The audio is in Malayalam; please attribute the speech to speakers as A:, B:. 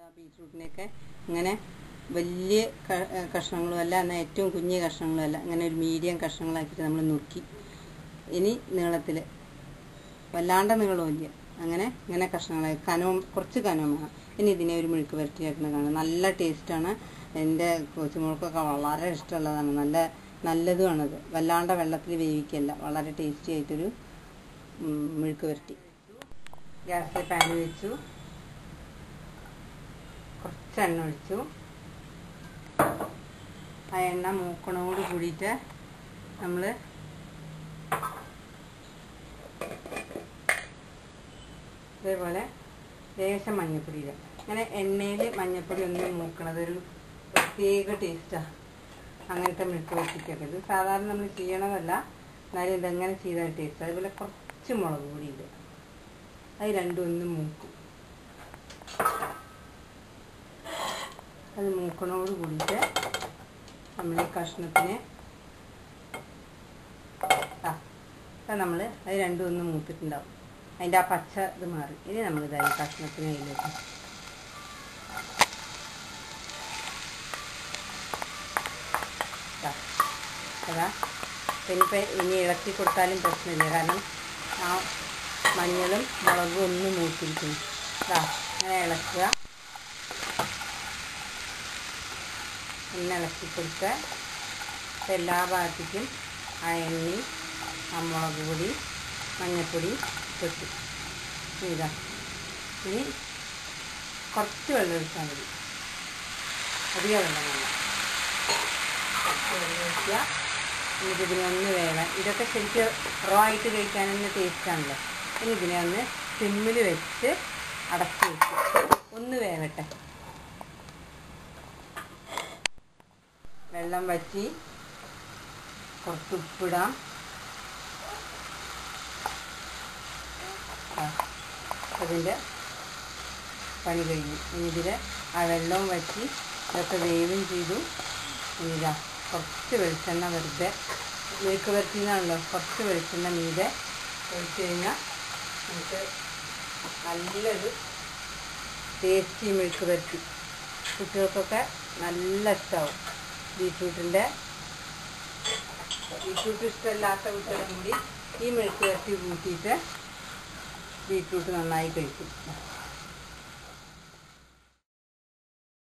A: ആ ബീറ്റ്റൂട്ടിനെയൊക്കെ ഇങ്ങനെ വലിയ ക- ഏ, കഷ്ണങ്ങളും അല്ല എന്നാൽ ഏറ്റവും കുഞ്ഞിയ കഷ്ണങ്ങളും അല്ല ഇങ്ങനെ ഒരു മീഡിയം കഷ്ണങ്ങളാക്കിയിട്ട് നമ്മൾ നുറുക്കി ഇനി നീളത്തിൽ വല്ലാണ്ട് നീളമില്ല അങ്ങനെ ഇങ്ങനെ കഷ്ണങ്ങളായി കനവും കുറച്ച് കനവും വേണം ഇനി ഇതിനെ ഒരു മെഴുക്ക് വരട്ടിയാക്കുന്ന കാണാം നല്ല ടേസ്റ്റാണ് എൻ്റെ കൊച്ചുമോൾക്കൊക്കെ വളരെ ഇഷ്ടമുള്ളതാണ് നല്ല നല്ലതുമാണത് വല്ലാണ്ട് വെള്ളത്തിൽ വേവിക്കല്ല വളരെ ടേസ്റ്റി ആയിട്ടൊരു ഉം, മെഴുക്ക് വരട്ടി ഗ്യാസിൽ പാൻ വെച്ചു കുറച്ച് എണ്ണ ഒഴിച്ചു ആ എണ്ണ മൂക്കണോട് കൂടിയിട്ട് നമ്മൾ ഇതേപോലെ ലേശം മഞ്ഞപ്പൊടി ഇടുക അങ്ങനെ എണ്ണയിൽ മഞ്ഞപ്പൊടി ഒന്ന് മൂക്കണത് ഒരു പ്രത്യേക ടേസ്റ്റാണ് അങ്ങനത്തെ മെഴുക്ക് വെച്ചിട്ടൊക്കെ ഇത് സാധാരണ നമ്മൾ ചെയ്യണതല്ല എന്നാലും ഇതെങ്ങനെ ചെയ്താൽ ടേസ്റ്റ് അതുപോലെ കുറച്ച് മുളക് പൊടി ഇടുക അത് രണ്ടും ഒന്ന് മൂക്കും അത് മൂക്കണോട് കൂടിയിട്ട് നമ്മൾ ഈ കഷ്ണത്തിന് ആ നമ്മൾ അത് രണ്ടും ഒന്ന് മൂത്തിട്ടുണ്ടാവും അതിൻ്റെ ആ പച്ച ഇത് മാറി ഇനി നമ്മൾ ഇതായി കഷ്ണത്തിന് അതിലേക്ക് ദാ. അതാ ഇനിയിപ്പോൾ ഇനി ഇളക്കി കൊടുത്താലും പ്രശ്നമില്ല കാരണം ആ മഞ്ഞളും മുളകും ഒന്നും മൂത്തിരിക്കുന്നു ഇതാ അങ്ങനെ ഇളക്കുക എണ്ണ ഇളക്കി കൊടുക്കുക ഇപ്പം എല്ലാ ഭാഗത്തേക്കും ആ എണ്ണയും ആ മുളക് പൊടി മഞ്ഞൾപ്പൊടി പൊട്ടി ഇതാ ഇനി കുറച്ച് വെള്ളം ഒഴിച്ചാൽ മതി അധികം വെള്ളം വേണ്ട കുറച്ച് വെള്ളം ഒഴിക്കുക എന്നിട്ട് ഇതിനെ ഒന്ന് വേവാൻ ഇതൊക്കെ ശരിക്കും റോ ആയിട്ട് കഴിക്കാൻ തന്നെ ടേസ്റ്റാണല്ലോ ഇനി ഇതിനെ ഒന്ന് സിമ്മിൽ വെച്ച് അടച്ച് വെച്ച് ഒന്ന് വേവട്ടെ വെള്ളം വറ്റി കുറച്ച് ഉപ്പിടാം ആ, അതിൻ്റെ പണി കഴിഞ്ഞു ഇനി ഇതിൽ ആ വെള്ളവും വറ്റി ഇതൊക്കെ വേവും ചെയ്തു ഇനി ഇതാ കുറച്ച് വെളിച്ചെണ്ണ വെറുതെ മെഴുക്ക് വരട്ടിന്നാണല്ലോ കുറച്ച് വെളിച്ചെണ്ണ മീതെ ഒഴിച്ച് കഴിഞ്ഞാൽ നമുക്ക് നല്ലൊരു ടേസ്റ്റി മെഴുക്ക് വരട്ടി കുട്ടികൾക്കൊക്കെ നല്ല ഇഷ്ടമാവും ബീറ്റ്റൂട്ടിൻ്റെ ബീറ്റ്റൂട്ട് ഇഷ്ടമില്ലാത്ത കുട്ടികളും കൂടി ഈ മെഴുക്ക് വരട്ടി കൂട്ടിയിട്ട് ബീറ്റ്റൂട്ട് നന്നായി കഴിക്കും